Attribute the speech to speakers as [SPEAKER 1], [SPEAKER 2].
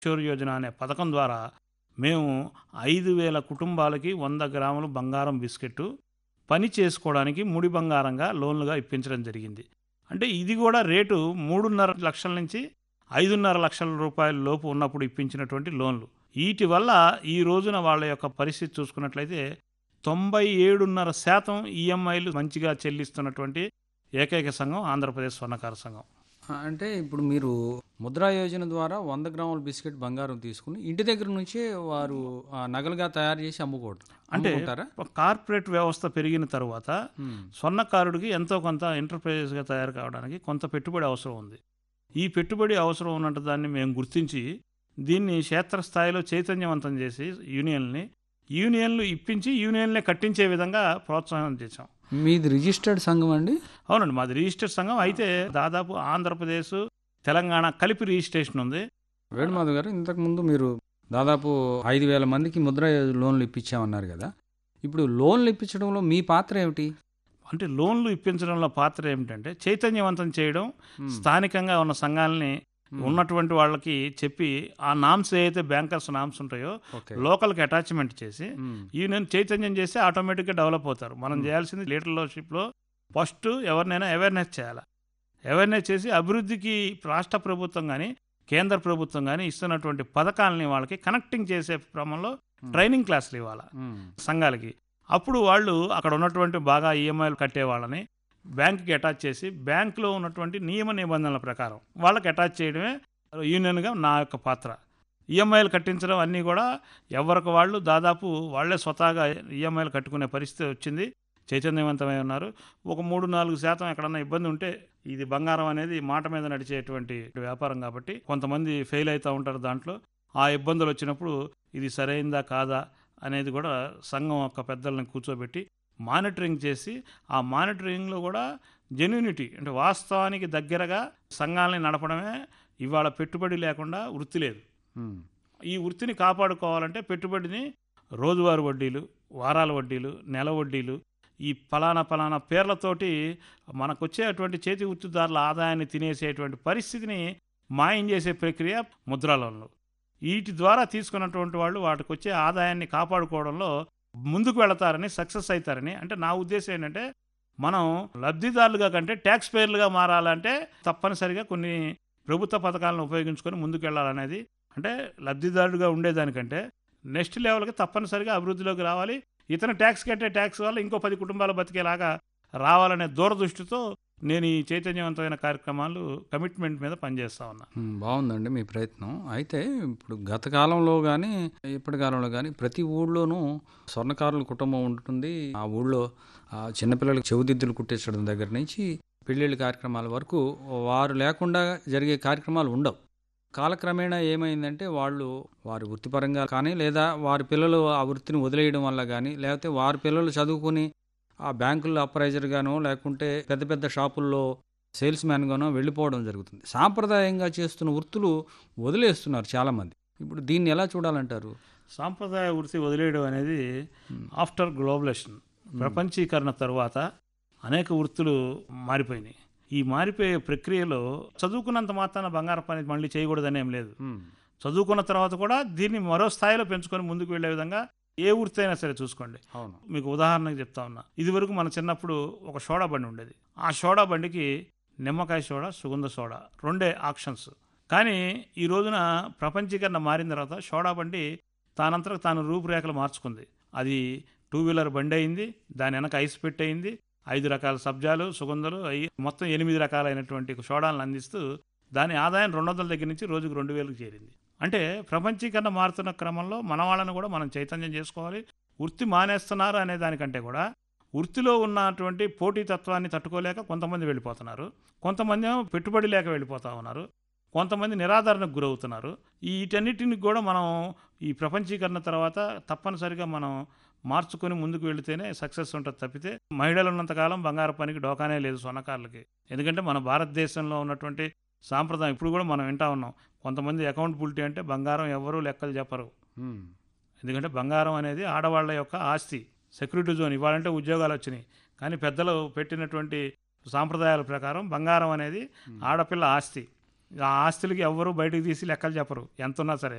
[SPEAKER 1] కిషోర్ యోజన అనే పథకం ద్వారా మేము ఐదు వేల కుటుంబాలకి వంద గ్రాములు బంగారం బిస్కెట్ పని చేసుకోవడానికి ముడి బంగారంగా లోన్లుగా ఇప్పించడం జరిగింది అంటే ఇది కూడా రేటు మూడున్నర లక్షల నుంచి ఐదున్నర లక్షల రూపాయల లోపు ఉన్నప్పుడు ఇప్పించినటువంటి లోన్లు వీటి వల్ల ఈ రోజున వాళ్ళ యొక్క పరిస్థితి చూసుకున్నట్లయితే తొంభై ఏడున్నర శాతం ఈఎంఐలు మంచిగా చెల్లిస్తున్నటువంటి ఏకైక సంఘం ఆంధ్రప్రదేశ్ స్వర్ణకార సంఘం
[SPEAKER 2] ఆ, అంటే ఇప్పుడు మీరు ముద్రా యోజన ద్వారా వంద గ్రాముల బిస్కెట్ బంగారం తీసుకుని ఇంటి దగ్గర నుంచే వారు ఆ, నగలుగా తయారు చేసి అమ్ముకోవడం
[SPEAKER 1] అంటే
[SPEAKER 2] అమ్ముకుంటారా
[SPEAKER 1] కార్పొరేట్ వ్యవస్థ పెరిగిన తర్వాత
[SPEAKER 2] ఉమ్,
[SPEAKER 1] స్వర్ణకారుడికి ఎంతో కొంత ఎంటర్ప్రైజెస్గా తయారు కావడానికి కొంత పెట్టుబడి అవసరం ఉంది ఈ పెట్టుబడి అవసరం ఉన్నట్టు దాన్ని మేము గుర్తించి దీన్ని క్షేత్రస్థాయిలో చైతన్యవంతం చేసి యూనియన్ని యూనియన్లు ఇప్పించి యూనియన్లే కట్టించే విధంగా ప్రోత్సాహం చేశాం
[SPEAKER 2] మీది రిజిస్టర్డ్ సంఘం అండి
[SPEAKER 1] అవునండి మాది రిజిస్టర్డ్ సంఘం అయితే దాదాపు ఆంధ్రప్రదేశ్ తెలంగాణ కలిపి రిజిస్ట్రేషన్ ఉంది
[SPEAKER 2] వేణుమాధవ్ గారు ఇంతకుముందు మీరు దాదాపు ఐదు వేల మందికి ముద్రా యోజన లోన్లు ఇప్పించామన్నారు కదా ఇప్పుడు లోన్లు ఇప్పించడంలో మీ పాత్ర ఏమిటి
[SPEAKER 1] అంటే లోన్లు ఇప్పించడంలో పాత్ర ఏమిటంటే చైతన్యవంతం చేయడం
[SPEAKER 2] ఉమ్,
[SPEAKER 1] స్థానికంగా ఉన్న సంఘాలని
[SPEAKER 2] ఉమ్,
[SPEAKER 1] ఉన్నటువంటి వాళ్ళకి చెప్పి ఆ నామ్స్ ఏదైతే బ్యాంకర్స్ నామ్స్ ఉంటాయో
[SPEAKER 2] ఓకే
[SPEAKER 1] లోకల్కి అటాచ్మెంట్ చేసి
[SPEAKER 2] ఉమ్,
[SPEAKER 1] యూనియన్ చైతన్యం చేస్తే ఆటోమేటిక్గా డెవలప్ అవుతారు మనం
[SPEAKER 2] Hmm.
[SPEAKER 1] చేయాల్సింది లీడర్షిప్లో ఫస్ట్ ఎవరినైనా అవేర్నెస్ చేయాలి అవేర్నెస్ చేసి అభివృద్ధికి రాష్ట్ర ప్రభుత్వం కానీ కేంద్ర ప్రభుత్వం కానీ ఇస్తున్నటువంటి పథకాలని వాళ్ళకి కనెక్టింగ్ చేసే క్రమంలో
[SPEAKER 2] Hmm.
[SPEAKER 1] ట్రైనింగ్ క్లాసులు ఇవ్వాలి
[SPEAKER 2] ఉమ్,
[SPEAKER 1] సంఘాలకి అప్పుడు వాళ్ళు అక్కడ ఉన్నటువంటి బాగా ఈఎంఐలు కట్టే వాళ్ళని బ్యాంకుకి అటాచ్ చేసి బ్యాంకులో ఉన్నటువంటి నియమ నిబంధనల ప్రకారం వాళ్ళకి అటాచ్ చేయడమే యూనియన్గా నా యొక్క పాత్ర ఈఎంఐలు కట్టించడం అన్నీ కూడా ఎవరికి వాళ్ళు దాదాపు వాళ్ళే స్వతహాగా ఈఎంఐలు కట్టుకునే పరిస్థితి వచ్చింది చైతన్యవంతమై ఉన్నారు ఒక మూడు నాలుగు శాతం ఎక్కడన్నా ఇబ్బంది ఉంటే ఇది బంగారం అనేది మాట మీద నడిచేటువంటి వ్యాపారం కాబట్టి కొంతమంది ఫెయిల్ అవుతూ ఉంటారు దాంట్లో ఆ ఇబ్బందులు వచ్చినప్పుడు ఇది సరైందా కాదా అనేది కూడా సంఘం యొక్క పెద్దలను కూర్చోబెట్టి మానిటరింగ్ చేసి ఆ మానిటరింగ్లో కూడా జెన్యూనిటీ అంటే వాస్తవానికి దగ్గరగా సంఘాలని నడపడమే ఇవాళ పెట్టుబడి లేకుండా వృత్తి లేదు
[SPEAKER 2] ఉమ్,
[SPEAKER 1] ఈ వృత్తిని కాపాడుకోవాలంటే పెట్టుబడిని రోజువారీ వడ్డీలు వారాల వడ్డీలు నెల వడ్డీలు ఈ ఫలానా ఫలానా పేర్లతోటి మనకు వచ్చేటువంటి చేతి వృత్తిదారుల ఆదాయాన్ని తినేసేటువంటి పరిస్థితిని మాయం చేసే ప్రక్రియ ముద్రా లోన్లు వీటి ద్వారా తీసుకున్నటువంటి వాళ్ళు వాటికి వచ్చే ఆదాయాన్ని కాపాడుకోవడంలో ముందుకు వెళతారని సక్సెస్ అవుతారని అంటే నా ఉద్దేశం ఏంటంటే మనం లబ్ధిదారులుగా కంటే ట్యాక్స్ పేర్లుగా మారాలంటే తప్పనిసరిగా కొన్ని ప్రభుత్వ పథకాలను ఉపయోగించుకొని ముందుకు వెళ్ళాలనేది అంటే లబ్ధిదారుడుగా ఉండేదానికంటే నెక్స్ట్ లెవెల్కి తప్పనిసరిగా అభివృద్ధిలోకి రావాలి ఇతను ట్యాక్స్ కట్టే ట్యాక్స్ వల్ల ఇంకో పది కుటుంబాలు బతికేలాగా రావాలనే దూరదృష్టితో నేను ఈ చైతన్యవంతమైన కార్యక్రమాలు కమిట్మెంట్ మీద పనిచేస్తా ఉన్నా
[SPEAKER 2] ఉమ్, బాగుందండి మీ ప్రయత్నం అయితే ఇప్పుడు గత కాలంలో కానీ ఇప్పటి కాలంలో కానీ ప్రతి ఊళ్ళోనూ స్వర్ణకారుల కుటుంబం ఉంటుంది ఆ ఊళ్ళో ఆ చిన్నపిల్లలకు చెవుదిద్దులు కుట్టించడం దగ్గర నుంచి పెళ్ళిళ్ళ కార్యక్రమాల వరకు వారు లేకుండా జరిగే కార్యక్రమాలు ఉండవు కాలక్రమేణా ఏమైందంటే వాళ్ళు వారి వృత్తిపరంగా కానీ లేదా వారి పిల్లలు ఆ వృత్తిని వదిలేయడం వల్ల కానీ లేకపోతే వారి పిల్లలు చదువుకుని ఆ బ్యాంకుల్లో అప్రైజర్గానో లేకుంటే పెద్ద పెద్ద షాపుల్లో సేల్స్ మ్యాన్గానో వెళ్ళిపోవడం జరుగుతుంది సాంప్రదాయంగా చేస్తున్న వృత్తులు వదిలేస్తున్నారు చాలామంది ఇప్పుడు దీన్ని ఎలా చూడాలంటారు
[SPEAKER 1] సాంప్రదాయ వృత్తి వదిలేయడం అనేది ఆఫ్టర్ గ్లోబలేషన్ ప్రపంచీకరణ తరువాత అనేక వృత్తులు మారిపోయినాయి ఈ మారిపోయే ప్రక్రియలో చదువుకున్నంత మాత్రాన బంగారం పని మళ్ళీ చేయకూడదని ఏం లేదు చదువుకున్న తర్వాత కూడా దీన్ని మరో స్థాయిలో పెంచుకొని ముందుకు వెళ్ళే విధంగా ఏ వృత్తి అయినా సరే చూసుకోండి
[SPEAKER 2] అవును
[SPEAKER 1] మీకు ఉదాహరణకు చెప్తా ఉన్నా ఇదివరకు మన చిన్నప్పుడు ఒక సోడా బండి ఉండేది ఆ సోడా బండికి నిమ్మకాయ సోడా సుగంధ సోడా రెండే ఆప్షన్స్ కానీ ఈ రోజున ప్రపంచీకరణ మారిన తర్వాత సోడా బండి తానంతట తాను రూపురేఖలు మార్చుకుంది అది టూ వీలర్ బండి అయింది దాని వెనక ఐస్ పెట్టి అయింది ఐదు రకాల సబ్జాలు సుగంధాలు అయి మొత్తం ఎనిమిది రకాలైనటువంటి సోడాలను అందిస్తూ దాని ఆదాయం రెండు వందల దగ్గర నుంచి రోజుకు రెండు వేలకు చేరింది అంటే ప్రపంచీకరణ మారుతున్న క్రమంలో మన వాళ్ళని కూడా మనం చైతన్యం చేసుకోవాలి వృత్తి మానేస్తున్నారు అనే దానికంటే కూడా వృత్తిలో ఉన్నటువంటి పోటీతత్వాన్ని తట్టుకోలేక కొంతమంది వెళ్ళిపోతున్నారు కొంతమంది ఏమో పెట్టుబడి లేక వెళ్ళిపోతా ఉన్నారు కొంతమంది నిరాదరణకు గురవుతున్నారు ఈ వీటన్నిటిని కూడా మనం ఈ ప్రపంచీకరణ తర్వాత తప్పనిసరిగా మనం మార్చుకొని ముందుకు వెళితేనే సక్సెస్ ఉంటుంది తప్పితే మహిళలు ఉన్నంతకాలం బంగారు పనికి డోకానే లేదు స్వర్ణకారులకి ఎందుకంటే మన భారతదేశంలో ఉన్నటువంటి సాంప్రదాయం ఇప్పుడు కూడా మనం వింటా ఉన్నాం కొంతమంది అకౌంటబిలిటీ అంటే బంగారం ఎవరూ లెక్కలు చెప్పరు
[SPEAKER 2] ఉమ్,
[SPEAKER 1] ఎందుకంటే బంగారం అనేది ఆడవాళ్ళ యొక్క ఆస్తి సెక్యూరిటీ జోన్ ఇవ్వాలంటే ఉద్యోగాలు వచ్చినాయి కానీ పెద్దలు పెట్టినటువంటి సాంప్రదాయాల ప్రకారం బంగారం అనేది ఆడపిల్ల ఆస్తి ఆ ఆస్తులకి ఎవ్వరూ బయటకు తీసి లెక్కలు చెప్పరు ఎంత ఉన్నా సరే